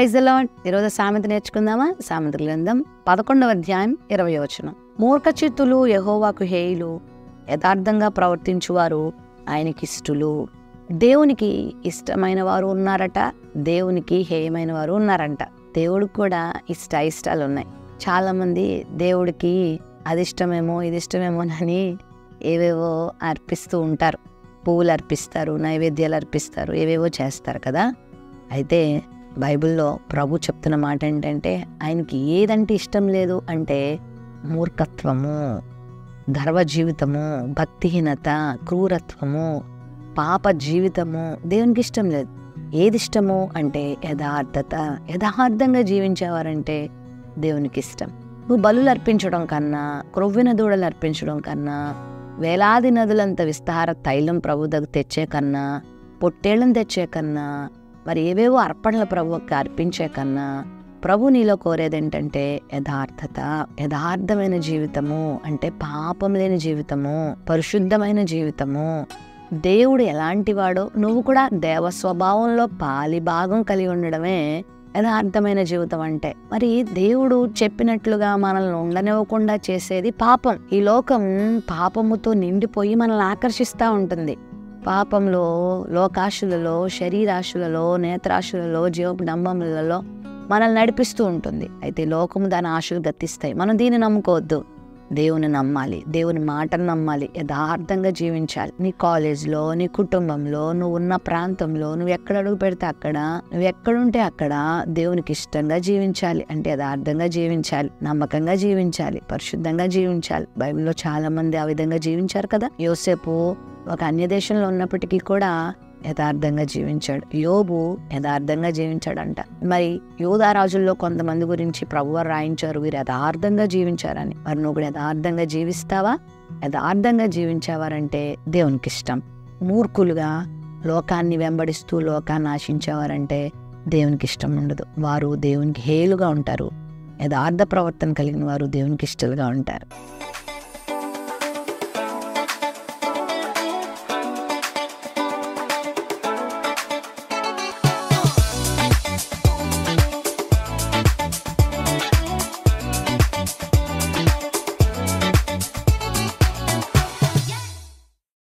praise lord ఈరోజు సామెత నేర్చుకుందామా సామెత గ్రంథం పదకొండవ అధ్యాయం ఇరవై వచనం మూర్ఖచిత్తులు యహోవాకు హేయులు యథార్థంగా ప్రవర్తించువారు ఆయనకి ఇష్టలు దేవునికి ఇష్టమైన వారు ఉన్నారట దేవునికి హేయమైన వారు ఉన్నారంట దేవుడికి కూడా ఇష్ట ఇష్టాలు ఉన్నాయి చాలా మంది దేవుడికి అది ఇష్టమేమో ఇది ఇష్టమేమోనని ఏవేవో అర్పిస్తూ ఉంటారు పువ్వులు అర్పిస్తారు నైవేద్యాలు అర్పిస్తారు ఏవేవో చేస్తారు కదా అయితే బైబిల్లో ప్రభు చెప్తున్న మాట ఏంటంటే ఆయనకి ఏదంటే ఇష్టం లేదు అంటే మూర్ఖత్వము గర్వ జీవితము భక్తిహీనత క్రూరత్వము పాప జీవితము దేవునికి ఇష్టం లేదు ఏది ఇష్టము అంటే యథార్థత యథార్థంగా జీవించేవారంటే దేవునికి ఇష్టం నువ్వు బలులు అర్పించడం కన్నా క్రొవ్విన దూడలు అర్పించడం కన్నా వేలాది నదులంత విస్తార తైలం ప్రభు దగ్గర తెచ్చే కన్నా పొట్టేళ్ళను తెచ్చే కన్నా మరి ఏవేవో అర్పణలు ప్రభువుకి అర్పించే కన్నా ప్రభు నీలో కోరేది ఏంటంటే యథార్థత యథార్థమైన జీవితము అంటే పాపం లేని జీవితము పరిశుద్ధమైన జీవితము దేవుడు ఎలాంటివాడో నువ్వు కూడా దేవ స్వభావంలో పాలి భాగం కలిగి ఉండడమే యథార్థమైన జీవితం అంటే మరి దేవుడు చెప్పినట్లుగా మనల్ని ఉండనివ్వకుండా చేసేది పాపం ఈ లోకం పాపముతో నిండిపోయి మనల్ని ఆకర్షిస్తూ ఉంటుంది పాపంలో లోకాశులలో శరీరాశులలో నేత్రాశులలో జీవపు డంబములలో మనల్ని నడిపిస్తూ ఉంటుంది అయితే లోకము దాని ఆశలు గతిస్తాయి మనం దీన్ని నమ్ముకోవద్దు దేవుని నమ్మాలి దేవుని మాటను నమ్మాలి యథార్థంగా జీవించాలి నీ కాలేజ్లో నీ కుటుంబంలో నువ్వు ఉన్న ప్రాంతంలో నువ్వు ఎక్కడ అడుగు పెడితే అక్కడ నువ్వు ఎక్కడుంటే అక్కడ దేవునికి ఇష్టంగా జీవించాలి అంటే యథార్థంగా జీవించాలి నమ్మకంగా జీవించాలి పరిశుద్ధంగా జీవించాలి బైబిల్లో చాలా మంది ఆ విధంగా జీవించారు కదా యోసేపు ఒక అన్య దేశంలో ఉన్నప్పటికీ కూడా యథార్థంగా జీవించాడు యోబు యథార్థంగా జీవించాడంట మరి యోధా రాజుల్లో కొంతమంది గురించి ప్రభువారు రాయించారు వీరు యథార్థంగా జీవించారని మరి నువ్వు కూడా యథార్థంగా జీవిస్తావా యథార్థంగా జీవించేవారంటే దేవునికి ఇష్టం మూర్ఖులుగా లోకాన్ని వెంబడిస్తూ లోకాన్ని ఆశించేవారంటే దేవునికి ఇష్టం ఉండదు వారు దేవునికి హేలుగా ఉంటారు యథార్థ ప్రవర్తన కలిగిన వారు దేవునికి ఇష్టలుగా ఉంటారు